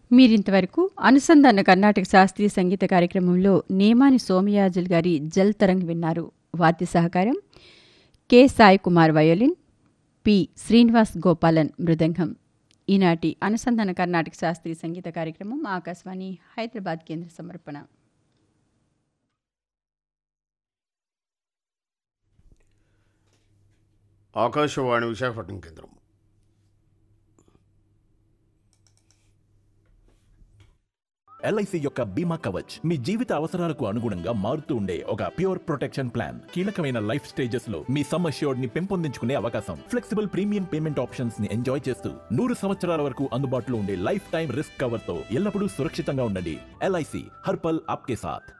మీరింతవరకు అనుసంధాన కర్ణాటక శాస్త్రీయ సంగీత కార్యక్రమంలో నేమాని సోమయాజుల్ గారి జల్ తరంగ్ విన్నారు వాద్య సహకారం K Sai Kumar violin P Srinivas Gopalan mridangam ఈనాటి అనుసంధాన కర్ణాటక శాస్త్రీయ సంగీత కార్యక్రమం ఆకాశవాణి హైదరాబాద్ కేంద్ర సమర్పణ ఆకాశవాణి విశాఖపట్నం కేంద్రం ఎల్ఐసి యొక్క బీమా కవచ్ మీ జీవిత అవసరాలకు అనుగుణంగా మారుతూ ఉండే ఒక ప్యూర్ ప్రొటెక్షన్ ప్లాన్ కీలకమైన లైఫ్ స్టేజెస్ లో మీ సమ్ అష్యూర్డ్ ని పెంపొందించుకునే అవకాశం ఫ్లెక్సిబుల్ ప్రీమియం పేమెంట్ ఆప్షన్స్ ని ఎంజాయ్ చేస్తూ నూరు సంవత్సరాల వరకు అందుబాటులో ఉండే లైఫ్ టైం రిస్క్ కవర్ తో ఎల్లప్పుడూ సురక్షితంగా ఉండండి ఎల్ఐసి హర్పల్ ఆప్కే సాథ్